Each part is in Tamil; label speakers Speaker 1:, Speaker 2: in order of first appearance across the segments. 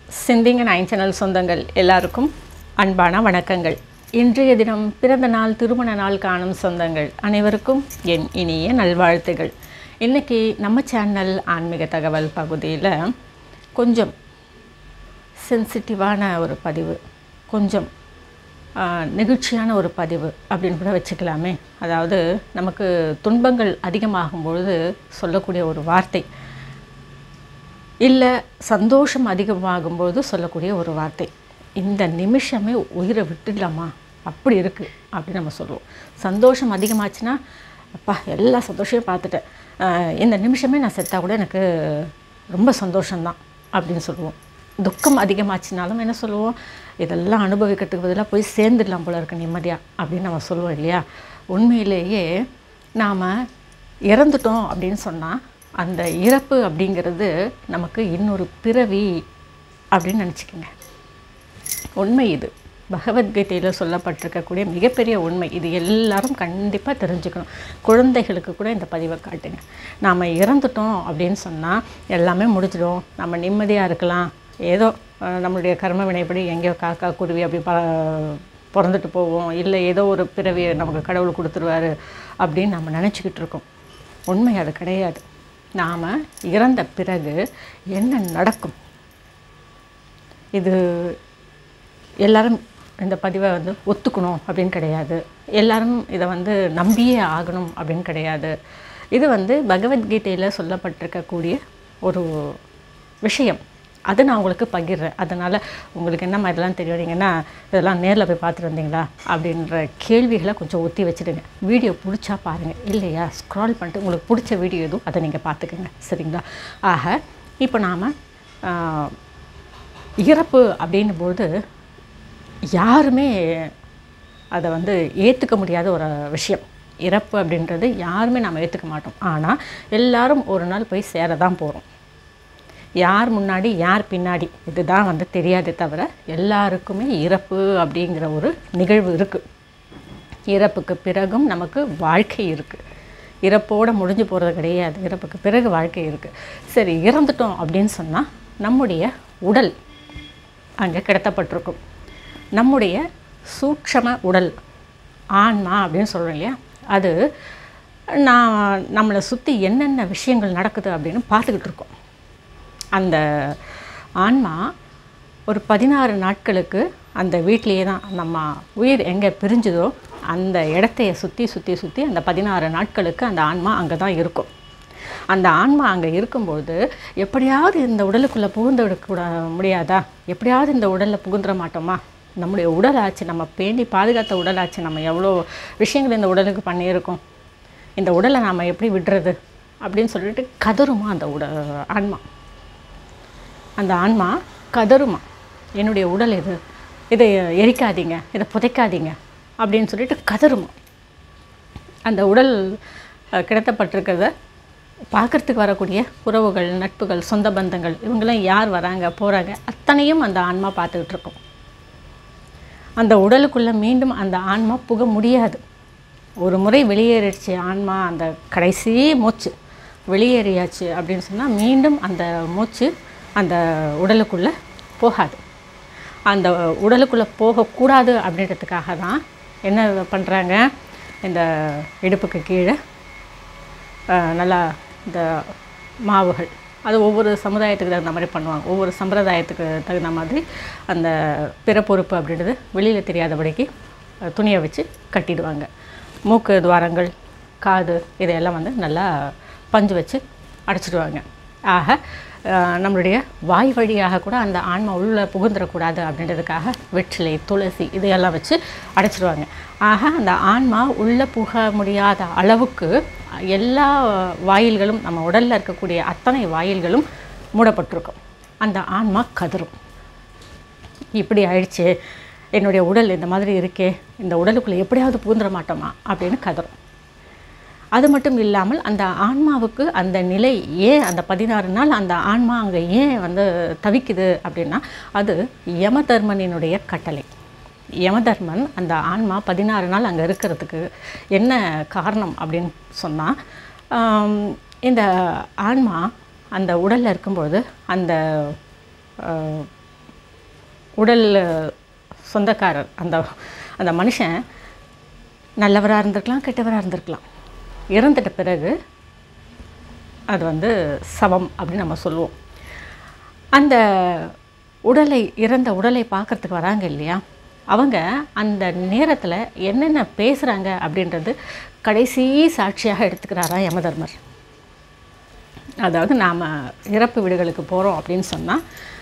Speaker 1: சிந்திங்க நைன் சேனல் சொந்தங்கள் எல்லாருக்கும் அன்பான வணக்கங்கள் இன்றைய தினம் பிறந்த நாள் திருமண நாள் காணும் சொந்தங்கள் அனைவருக்கும் என் இனிய நல்வாழ்த்துகள் இன்றைக்கி நம்ம சேனல் ஆன்மீக தகவல் பகுதியில் கொஞ்சம் சென்சிட்டிவான ஒரு பதிவு கொஞ்சம் ஆ, நெகிழ்ச்சியான ஒரு பதிவு அப்படின்னு கூட வச்சுக்கலாமே அதாவது நமக்கு துன்பங்கள் அதிகமாகும் பொழுது சொல்லக்கூடிய ஒரு வார்த்தை இல்லை சந்தோஷம் அதிகமாகும்போது சொல்லக்கூடிய ஒரு வார்த்தை இந்த நிமிஷமே உயிரை விட்டுடலாமா அப்படி இருக்குது அப்படின்னு நம்ம சொல்லுவோம் சந்தோஷம் அதிகமாச்சுன்னா அப்பா எல்லா சந்தோஷத்தையும் பார்த்துட்டேன் ஆஹ் இந்த நிமிஷமே நான் செத்தா கூட எனக்கு ரொம்ப சந்தோஷம்தான் அப்படின்னு சொல்லுவோம் துக்கம் அதிகமாச்சுனாலும் என்ன சொல்லுவோம் இதெல்லாம் அனுபவிக்கிறதுக்கு பதிலாக போய் சேர்ந்துடலாம் போல இருக்கு நிம்மதியாக அப்படின்னு நம்ம சொல்லுவோம் இல்லையா உண்மையிலேயே நாம் இறந்துட்டோம் அப்படின்னு சொன்னால் அந்த இறப்பு அப்படிங்கிறது நமக்கு இன்னொரு பிறவி அப்படின்னு நினச்சிக்கோங்க உண்மை இது பகவத்கீதையில் சொல்லப்பட்டிருக்கக்கூடிய மிகப்பெரிய உண்மை இது எல்லாரும் கண்டிப்பாக தெரிஞ்சுக்கணும் குழந்தைகளுக்கு கூட இந்த பதிவை காட்டுங்க நாம் இறந்துட்டோம் அப்படின்னு சொன்னால் எல்லாமே முடிஞ்சிடும் நம்ம நிம்மதியாக இருக்கலாம் ஏதோ அஹ், நம்மளுடைய கர்ம வினைப்படி எங்கேயோ காக்கா குருவி அப்படி ப பிறந்துட்டு போவோம் இல்லை ஏதோ ஒரு பிறவியை நமக்கு கடவுள் கொடுத்துருவாரு அப்படின்னு நம்ம நினச்சிக்கிட்டு இருக்கோம் உண்மை அது கிடையாது நாம் இறந்த பிறகு என்ன நடக்கும் இது எல்லாரும் இந்த பதிவை வந்து ஒத்துக்கணும் அப்படின்னு கிடையாது எல்லாரும் இதை வந்து நம்பியே ஆகணும் அப்படின்னு கிடையாது இது வந்து பகவத்கீதையில் சொல்லப்பட்டிருக்கக்கூடிய ஒரு விஷயம் அதை நான் உங்களுக்கு பகிர்றேன் அதனால் உங்களுக்கு என்ன மாதிரிலாம் தெரியுறீங்கன்னா இதெல்லாம் நேரில் போய் பார்த்துட்டு வந்தீங்களா அப்படின்ற கேள்விகளை கொஞ்சம் ஒத்தி வச்சுடுங்க வீடியோ பிடிச்சா பாருங்கள் இல்லையா ஸ்க்ரால் பண்ணிட்டு உங்களுக்கு பிடிச்ச வீடியோ எதுவும் அதை நீங்கள் பார்த்துக்கோங்க சரிங்களா ஆக இப்போ நாம் இறப்பு அப்படின்னும்போது யாருமே அதை வந்து ஏற்றுக்க முடியாத ஒரு விஷயம் இறப்பு அப்படின்றது யாருமே நம்ம ஏற்றுக்க மாட்டோம் ஆனால் எல்லாரும் ஒரு நாள் போய் சேர தான் போகிறோம் யார் முன்னாடி யார் பின்னாடி இதுதான் வந்து தெரியாதே தவிர எல்லாருக்குமே இறப்பு அப்படிங்கிற ஒரு நிகழ்வு இருக்குது இறப்புக்கு பிறகும் நமக்கு வாழ்க்கை இருக்குது இறப்போட முடிஞ்சு போகிறது கிடையாது இறப்புக்கு பிறகு வாழ்க்கை இருக்குது சரி இறந்துட்டோம் அப்படின்னு சொன்னால் நம்முடைய உடல் அங்கே கிடத்தப்பட்டிருக்கும் நம்முடைய சூட்சம உடல் ஆன்மா அப்படின்னு சொல்கிறோம் இல்லையா அது நான் நம்மளை சுற்றி என்னென்ன விஷயங்கள் நடக்குது அப்படின்னு பார்த்துக்கிட்டு இருக்கோம் அந்த ஆன்மா ஒரு பதினாறு நாட்களுக்கு அந்த வீட்டிலேயே தான் நம்ம உயிர் எங்கே பிரிஞ்சுதோ அந்த இடத்தைய சுற்றி சுற்றி சுற்றி அந்த பதினாறு நாட்களுக்கு அந்த ஆன்மா அங்கே தான் இருக்கும் அந்த ஆன்மா அங்கே இருக்கும்போது எப்படியாவது இந்த உடலுக்குள்ளே புகுந்து விடக்கூட முடியாதா எப்படியாவது இந்த உடலில் புகுந்துட மாட்டோமா நம்முடைய உடலாச்சு நம்ம பேணி பாதுகாத்த உடலாச்சு நம்ம எவ்வளோ விஷயங்கள் இந்த உடலுக்கு பண்ணியிருக்கோம் இந்த உடலை நாம் எப்படி விடுறது அப்படின்னு சொல்லிட்டு கதறுமா அந்த உட ஆன்மா அந்த ஆன்மா கதறுமா என்னுடைய உடல் இது இதை எரிக்காதீங்க இதை புதைக்காதீங்க அப்படின்னு சொல்லிட்டு கதறுமா அந்த உடல் அஹ், கிடத்தப்பட்டிருக்கிறத பார்க்கறதுக்கு வரக்கூடிய உறவுகள் நட்புகள் சொந்த பந்தங்கள் இவங்கெல்லாம் யார் வராங்க போகிறாங்க அத்தனையும் அந்த ஆன்மா பார்த்துக்கிட்டு இருக்கும் அந்த உடலுக்குள்ளே மீண்டும் அந்த ஆன்மா புக முடியாது ஒரு முறை வெளியேறிடுச்சு ஆன்மா அந்த கடைசி மூச்சு வெளியேறியாச்சு அப்படின்னு சொன்னால் மீண்டும் அந்த மூச்சு அந்த உடலுக்குள்ளே போகாது அந்த உடலுக்குள்ளே போகக்கூடாது அப்படின்றதுக்காக தான் என்ன பண்ணுறாங்க இந்த இடுப்புக்கு கீழே அஹ், நல்லா இந்த மாவுகள் அது ஒவ்வொரு சமுதாயத்துக்கு தகுந்த மாதிரி பண்ணுவாங்க ஒவ்வொரு சம்பிரதாயத்துக்கு தகுந்த மாதிரி அந்த பிறப்பொறுப்பு அப்படின்றது வெளியில் தெரியாதபடிக்கு அஹ், துணியை வச்சு கட்டிடுவாங்க மூக்கு துவாரங்கள் காது இதையெல்லாம் வந்து நல்லா பஞ்சு வச்சு அடைச்சிடுவாங்க ஆக அஹ், நம்மளுடைய வாய் வழியாக கூட அந்த ஆன்மா உள்ளே புகுந்துடக்கூடாது அப்படின்றதுக்காக வெற்றிலை துளசி இதையெல்லாம் வச்சு அடைச்சிடுவாங்க ஆக அந்த ஆன்மா உள்ளே புக முடியாத அளவுக்கு எல்லா வாயில்களும் நம்ம உடலில் இருக்கக்கூடிய அத்தனை வாயில்களும் மூடப்பட்டிருக்கும் அந்த ஆன்மா கதறும் இப்படி ஆயிடுச்சு என்னுடைய உடல் இந்த மாதிரி இருக்கே இந்த உடலுக்குள்ளே எப்படியாவது பூந்துட மாட்டோமா அப்படின்னு கதறும் அது மட்டும் இல்லாமல் அந்த ஆன்மாவுக்கு அந்த நிலை ஏன் அந்த பதினாறு நாள் அந்த ஆன்மா அங்கே ஏன் வந்து தவிக்குது அப்படின்னா அது யமதர்மனினுடைய கட்டளை யமதர்மன் அந்த ஆன்மா பதினாறு நாள் அங்கே இருக்கிறதுக்கு என்ன காரணம் அப்படின்னு சொன்னால் இந்த ஆன்மா அந்த உடலில் இருக்கும்பொழுது அந்த ஆஹ், உடல் சொந்தக்காரர் அந்த அந்த மனுஷன் நல்லவராக இருந்திருக்கலாம் கெட்டவராக இருந்திருக்கலாம் இறந்துட்ட பிறகு அது வந்து சவம் அப்படின்னு நம்ம சொல்லுவோம் அந்த உடலை இறந்த உடலை பார்க்கறதுக்கு வராங்க இல்லையா அவங்க அந்த நேரத்தில் என்னென்ன பேசுகிறாங்க அப்படின்றது கடைசி சாட்சியாக எடுத்துக்கிறாரா யமதர்மர் அதாவது நாம் இறப்பு வீடுகளுக்கு போகிறோம் அப்படின்னு சொன்னால்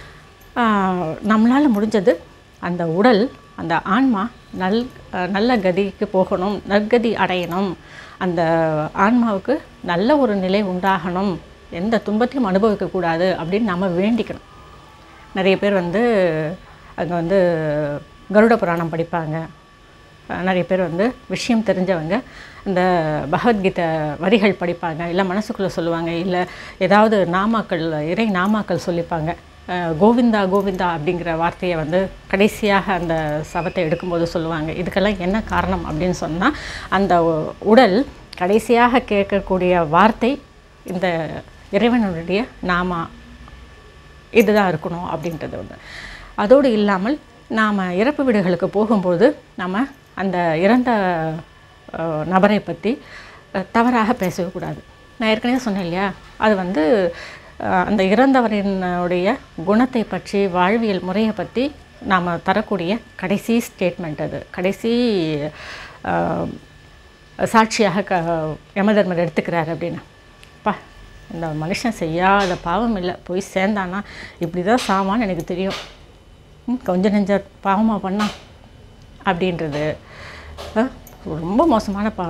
Speaker 1: நம்மளால் முடிஞ்சது அந்த உடல் அந்த ஆன்மா நல் ஆஹ் நல்ல கதிக்கு போகணும் நற்கதி அடையணும் அந்த ஆன்மாவுக்கு நல்ல ஒரு நிலை உண்டாகணும் எந்த துன்பத்தையும் அனுபவிக்கக்கூடாது அப்படின்னு நம்ம வேண்டிக்கணும் நிறைய பேர் வந்து அங்கே வந்து கருட புராணம் படிப்பாங்க அஹ் நிறைய பேர் வந்து விஷயம் தெரிஞ்சவங்க இந்த பகவத்கீதை வரிகள் படிப்பாங்க இல்லை மனசுக்குள்ளே சொல்லுவாங்க இல்லை ஏதாவது நாமாக்கள் இறை நாமாக்கள் சொல்லிப்பாங்க அஹ் கோவிந்தா கோவிந்தா அப்படிங்கிற வார்த்தையை வந்து கடைசியாக அந்த சவத்தை எடுக்கும்போது சொல்லுவாங்க இதுக்கெல்லாம் என்ன காரணம் அப்படின்னு சொன்னால் அந்த உ- உடல் கடைசியாக கேட்கக்கூடிய வார்த்தை இந்த இறைவனுடைய நாமா இதுதான் இருக்கணும் அப்படின்றது வந்து அதோடு இல்லாமல் நாம் இறப்பு வீடுகளுக்கு போகும்போது நம்ம அந்த இறந்த அஹ், நபரை பற்றி அஹ், தவறாக பேசக்கூடாது நான் ஏற்கனவே சொன்னேன் இல்லையா அது வந்து அஹ், அந்த இறந்தவரினுடைய குணத்தை பற்றி வாழ்வியல் முறையை பற்றி நாம் தரக்கூடிய கடைசி ஸ்டேட்மெண்ட் அது கடைசி அஹ், சாட்சியாக க யமதர்மர் எடுத்துக்கிறார் அப்படின்னு பா இந்த மனுஷன் செய்யாத பாவம் இல்லை போய் சேர்ந்தானா இப்படி தான் சாவான்னு எனக்கு தெரியும் ம், கொஞ்ச நெஞ்ச பாவமாக பண்ணான் அப்படின்றது அஹ், ரொம்ப மோசமான பா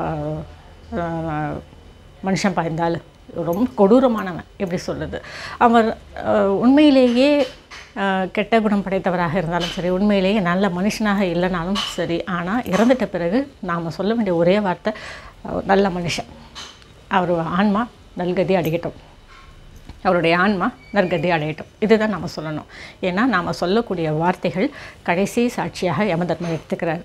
Speaker 1: அஹ், மனுஷன் பாய்ந்தாள் ரொம்ப கொடூரமானவன் எப்படி சொல்கிறது அவர் அஹ், உண்மையிலேயே அஹ், கெட்ட குணம் படைத்தவராக இருந்தாலும் சரி உண்மையிலேயே நல்ல மனுஷனாக இல்லைனாலும் சரி ஆனால் இறந்துட்ட பிறகு நாம் சொல்ல வேண்டிய ஒரே வார்த்தை அஹ், நல்ல மனுஷன் அவர் ஆன்மா நல்கதி அடையட்டும் அவருடைய ஆன்மா நற்கதி அடையட்டும் இதுதான் நம்ம சொல்லணும் ஏன்னா நாம் சொல்லக்கூடிய வார்த்தைகள் கடைசி சாட்சியாக யமதர்மர் எடுத்துக்கிறார்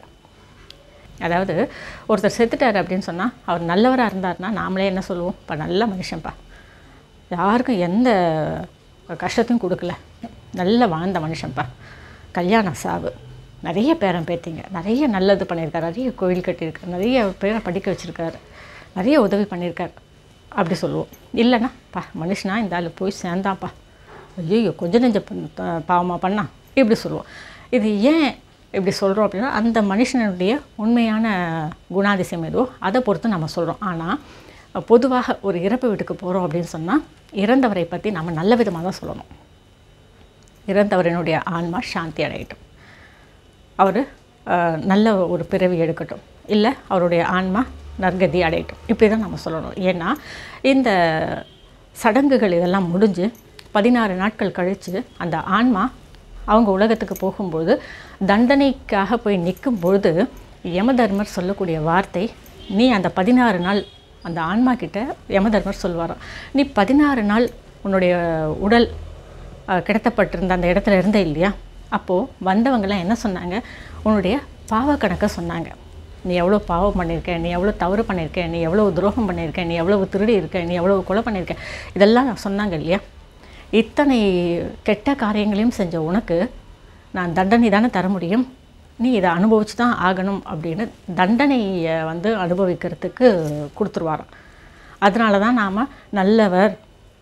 Speaker 1: அதாவது ஒருத்தர் செத்துட்டார் அப்படின்னு சொன்னால் அவர் நல்லவராக இருந்தார்னா நாமளே என்ன சொல்லுவோம் இப்போ நல்ல மனுஷன்ப்பா யாருக்கும் எந்த கஷ்டத்தையும் கொடுக்கல நல்ல வாழ்ந்த மனுஷன்ப்பா கல்யாண சாவு நிறைய பேரன் பேத்திங்க நிறைய நல்லது பண்ணியிருக்காரு நிறைய கோயில் கட்டியிருக்காரு நிறைய பேரை படிக்க வச்சுருக்காரு நிறைய உதவி பண்ணியிருக்காரு அப்படி சொல்லுவோம் இல்லைன்னா பா மனுஷனா இந்த ஆள் போய் சேர்ந்தான்ப்பா ஐயோ கொஞ்சம் நெஞ்ச பாவமாக பண்ணான் இப்படி சொல்லுவோம் இது ஏன் இப்படி சொல்கிறோம் அப்படின்னா அந்த மனுஷனுடைய உண்மையான குணாதிசயம் எதுவோ அதை பொறுத்து நம்ம சொல்கிறோம் ஆனால் பொதுவாக ஒரு இறப்பு வீட்டுக்கு போகிறோம் அப்படின்னு சொன்னால் இறந்தவரை பற்றி நம்ம நல்ல விதமாக தான் சொல்லணும் இறந்தவரினுடைய ஆன்மா சாந்தி அடையட்டும் அவர் நல்ல ஒரு பிறவி எடுக்கட்டும் இல்லை அவருடைய ஆன்மா நற்கதி அடையட்டும் இப்படி தான் நம்ம சொல்லணும் ஏன்னா இந்த சடங்குகள் இதெல்லாம் முடிஞ்சு பதினாறு நாட்கள் கழித்து அந்த ஆன்மா அவங்க உலகத்துக்கு போகும்போது தண்டனைக்காக போய் நிற்கும் பொழுது யமதர்மர் சொல்லக்கூடிய வார்த்தை நீ அந்த பதினாறு நாள் அந்த ஆன்மா கிட்ட யமதர்மர் சொல்வாராம் நீ பதினாறு நாள் உன்னுடைய உடல் அஹ், கிடத்தப்பட்டிருந்த அந்த இடத்துல இருந்த இல்லையா அப்போது வந்தவங்கலாம் என்ன சொன்னாங்க உன்னுடைய பாவ கணக்கை சொன்னாங்க நீ எவ்வளோ பாவம் பண்ணியிருக்க நீ எவ்வளோ தவறு பண்ணியிருக்க நீ எவ்வளோ துரோகம் பண்ணியிருக்க நீ எவ்வளோ திருடி இருக்க நீ எவ்வளோ கொலை பண்ணியிருக்க இதெல்லாம் சொன்னாங்க இல்லையா இத்தனை கெட்ட காரியங்களையும் செஞ்ச உனக்கு நான் தண்டனை தானே தர முடியும் நீ இதை அனுபவிச்சு தான் ஆகணும் அப்படின்னு தண்டனையை வந்து அனுபவிக்கிறதுக்கு கொடுத்துருவாராம் அதனால தான் நாம் நல்லவர்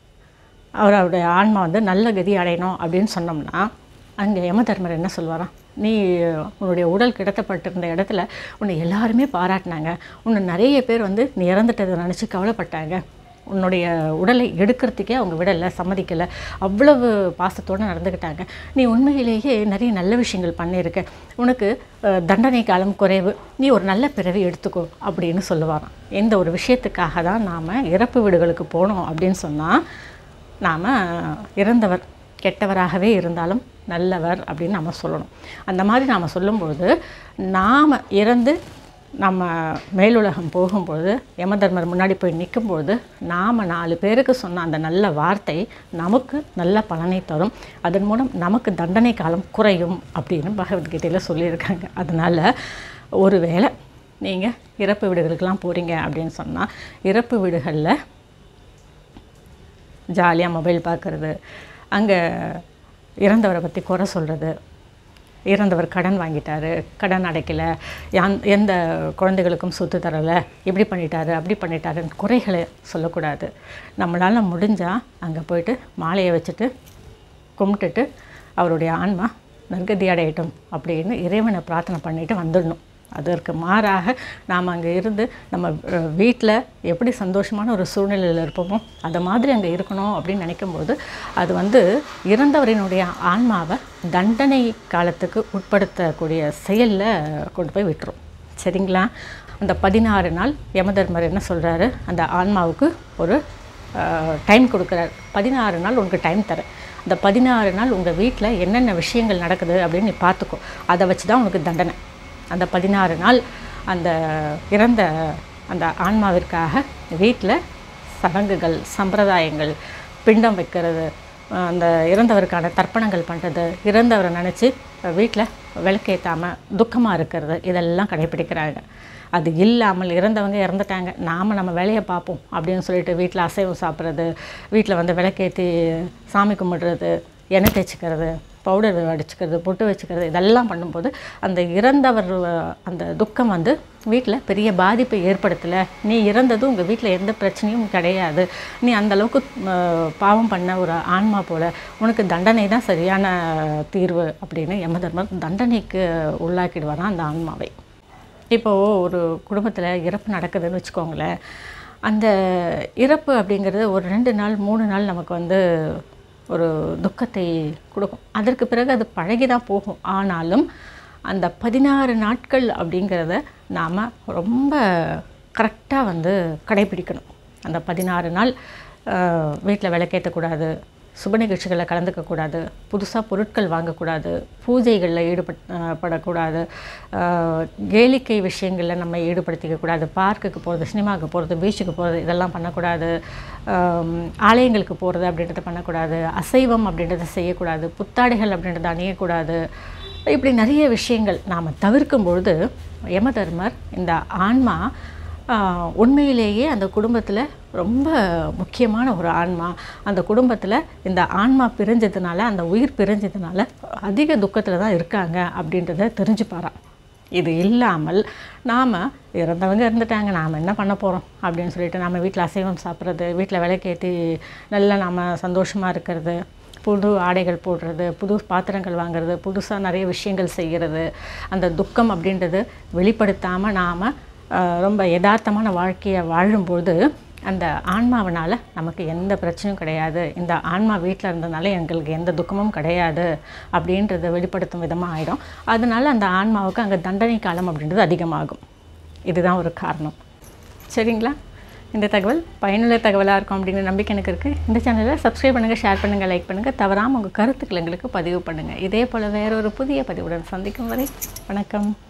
Speaker 1: அவருடைய ஆன்மா வந்து நல்ல கதி அடையணும் அப்படின்னு சொன்னோம்னா அங்கே யமதர்மர் என்ன சொல்வாராம் நீ உன்னுடைய உடல் கிடத்தப்பட்டிருந்த இடத்துல உன்னை எல்லாருமே பாராட்டினாங்க உன்னை நிறைய பேர் வந்து நீ இறந்துட்டதை நினச்சி கவலைப்பட்டாங்க உன்னுடைய உடலை எடுக்கிறதுக்கே அவங்க விடலை சம்மதிக்கலை அவ்வளவு பாசத்தோடு நடந்துக்கிட்டாங்க நீ உண்மையிலேயே நிறைய நல்ல விஷயங்கள் பண்ணியிருக்க உனக்கு அஹ், தண்டனை காலம் குறைவு நீ ஒரு நல்ல பிறவி எடுத்துக்கோ அப்படின்னு சொல்லுவாராம் எந்த ஒரு விஷயத்துக்காக தான் நாம் இறப்பு வீடுகளுக்கு போனோம் அப்படின்னு சொன்னால் நாம் இறந்தவர் கெட்டவராகவே இருந்தாலும் நல்லவர் அப்படின்னு நம்ம சொல்லணும் அந்த மாதிரி நாம் சொல்லும்போது நாம் இறந்து நம்ம மேலுலகம் போகும்போது யமதர்மர் முன்னாடி போய் நிற்கும்போது நாம் நாலு பேருக்கு சொன்ன அந்த நல்ல வார்த்தை நமக்கு நல்ல பலனை தரும் அதன் மூலம் நமக்கு தண்டனை காலம் குறையும் அப்படின்னு பகவத்கீதையில் சொல்லியிருக்காங்க அதனால் ஒருவேளை நீங்கள் இறப்பு வீடுகளுக்கெல்லாம் போகிறீங்க அப்படின்னு சொன்னால் இறப்பு வீடுகளில் ஜாலியாக மொபைல் பார்க்குறது அங்கே இறந்தவரை பற்றி குறை சொல்கிறது இறந்தவர் கடன் வாங்கிட்டாரு கடன் அடைக்கல யான் எந்த குழந்தைகளுக்கும் சொத்து தரலை இப்படி பண்ணிட்டாரு அப்படி பண்ணிட்டாருன்னு குறைகளை சொல்லக்கூடாது நம்மளால் முடிஞ்சால் அங்கே போயிட்டு மாலையை வச்சுட்டு கும்பிட்டுட்டு அவருடைய ஆன்மா நற்கதி அடையட்டும் அப்படின்னு இறைவனை பிரார்த்தனை பண்ணிட்டு வந்துடணும் அதற்கு மாறாக நாம் அங்கே இருந்து நம்ம வீட்டில் எப்படி சந்தோஷமான ஒரு சூழ்நிலையில் இருப்போமோ அதை மாதிரி அங்கே இருக்கணும் அப்படின்னு நினைக்கும்போது அது வந்து இறந்தவரினுடைய ஆன்மாவை தண்டனை காலத்துக்கு உட்படுத்தக்கூடிய செயலில் கொண்டு போய் விட்டுரும் சரிங்களா அந்த பதினாறு நாள் யமதர்மர் என்ன சொல்கிறாரு அந்த ஆன்மாவுக்கு ஒரு டைம் கொடுக்குறாரு பதினாறு நாள் உனக்கு டைம் தரேன் அந்த பதினாறு நாள் உங்கள் வீட்டில் என்னென்ன விஷயங்கள் நடக்குது அப்படின்னு நீ பார்த்துக்கோ அதை வச்சு தான் உனக்கு தண்டனை அந்த பதினாறு நாள் அந்த இறந்த அந்த ஆன்மாவிற்காக வீட்டில் சடங்குகள் சம்பிரதாயங்கள் பிண்டம் வைக்கிறது அந்த இறந்தவருக்கான தர்ப்பணங்கள் பண்ணுறது இறந்தவரை நினச்சி வீட்டில் விளக்கேற்றாமல் துக்கமாக இருக்கிறது இதெல்லாம் கடைப்பிடிக்கிறாங்க அது இல்லாமல் இறந்தவங்க இறந்துட்டாங்க நாம் நம்ம வேலையை பார்ப்போம் அப்படின்னு சொல்லிட்டு வீட்டில் அசைவம் சாப்பிட்றது வீட்டில் வந்து விளக்கேற்றி சாமி கும்பிடுறது எண்ணெய் தேய்ச்சிக்கிறது பவுடர் அடிச்சுக்கிறது பொட்டு வச்சுக்கிறது இதெல்லாம் பண்ணும்போது அந்த இறந்தவர் அந்த துக்கம் வந்து வீட்டில் பெரிய பாதிப்பை ஏற்படுத்தலை நீ இறந்ததும் உங்கள் வீட்டில் எந்த பிரச்சனையும் கிடையாது நீ அந்தளவுக்கு பாவம் பண்ண ஒரு ஆன்மா போல் உனக்கு தண்டனை தான் சரியான தீர்வு அப்படின்னு யமதர்மர் தண்டனைக்கு உள்ளாக்கிடுவாராம் அந்த ஆன்மாவை இப்போது ஒரு குடும்பத்தில் இறப்பு நடக்குதுன்னு வச்சுக்கோங்களேன் அந்த இறப்பு அப்படிங்கிறது ஒரு ரெண்டு நாள் மூணு நாள் நமக்கு வந்து ஒரு துக்கத்தை கொடுக்கும் அதற்கு பிறகு அது பழகி தான் போகும் ஆனாலும் அந்த பதினாறு நாட்கள் அப்படிங்கிறத நாம் ரொம்ப கரெக்டாக வந்து கடைபிடிக்கணும் அந்த பதினாறு நாள் வீட்டில் விளக்கேற்றக்கூடாது சுப நிகழ்ச்சிகளில் கலந்துக்கக்கூடாது புதுசாக பொருட்கள் வாங்கக்கூடாது பூஜைகளில் ஈடுபட் படக்கூடாது கேளிக்கை விஷயங்களில் நம்ம ஈடுபடுத்திக்கக்கூடாது பார்க்குக்கு போகிறது சினிமாவுக்கு போகிறது பீச்சுக்கு போகிறது இதெல்லாம் பண்ணக்கூடாது ஆலயங்களுக்கு போகிறது அப்படின்றத பண்ணக்கூடாது அசைவம் அப்படின்றத செய்யக்கூடாது புத்தாடைகள் அப்படின்றத அணியக்கூடாது இப்படி நிறைய விஷயங்கள் நாம் தவிர்க்கும் பொழுது யமதர்மர் இந்த ஆன்மா உண்மையிலேயே அந்த குடும்பத்தில் ரொம்ப முக்கியமான ஒரு ஆன்மா அந்த குடும்பத்தில் இந்த ஆன்மா பிரிஞ்சதுனால அந்த உயிர் பிரிஞ்சதுனால அதிக துக்கத்தில் தான் இருக்காங்க அப்படின்றத தெரிஞ்சுப்பாராம் இது இல்லாமல் நாம் இறந்தவங்க இருந்துட்டாங்க நாம் என்ன பண்ண போகிறோம் அப்படின்னு சொல்லிட்டு நம்ம வீட்டில் அசைவம் சாப்பிட்றது வீட்டில் விளக்கேற்றி நல்லா நாம் சந்தோஷமாக இருக்கிறது புது ஆடைகள் போடுறது புது பாத்திரங்கள் வாங்குறது புதுசாக நிறைய விஷயங்கள் செய்கிறது அந்த துக்கம் அப்படின்றது வெளிப்படுத்தாமல் நாம் ரொம்ப யதார்த்தமான வாழ்க்கையை வாழும்போது அந்த ஆன்மாவனால் நமக்கு எந்த பிரச்சனையும் கிடையாது இந்த ஆன்மா வீட்டில் இருந்ததுனால எங்களுக்கு எந்த துக்கமும் கிடையாது அப்படின்றத வெளிப்படுத்தும் விதமாக ஆகிடும் அதனால் அந்த ஆன்மாவுக்கு அங்கே தண்டனை காலம் அப்படின்றது அதிகமாகும் இதுதான் ஒரு காரணம் சரிங்களா இந்த தகவல் பயனுள்ள தகவலாக இருக்கும் அப்படிங்கிற நம்பிக்கை எனக்கு இருக்குது இந்த சேனலில் சப்ஸ்கிரைப் பண்ணுங்கள் ஷேர் பண்ணுங்கள் லைக் பண்ணுங்கள் தவறாமல் உங்கள் கருத்துக்கள் எங்களுக்கு பதிவு பண்ணுங்கள் இதே போல் வேற ஒரு புதிய பதிவுடன் சந்திக்கும் வரை வணக்கம்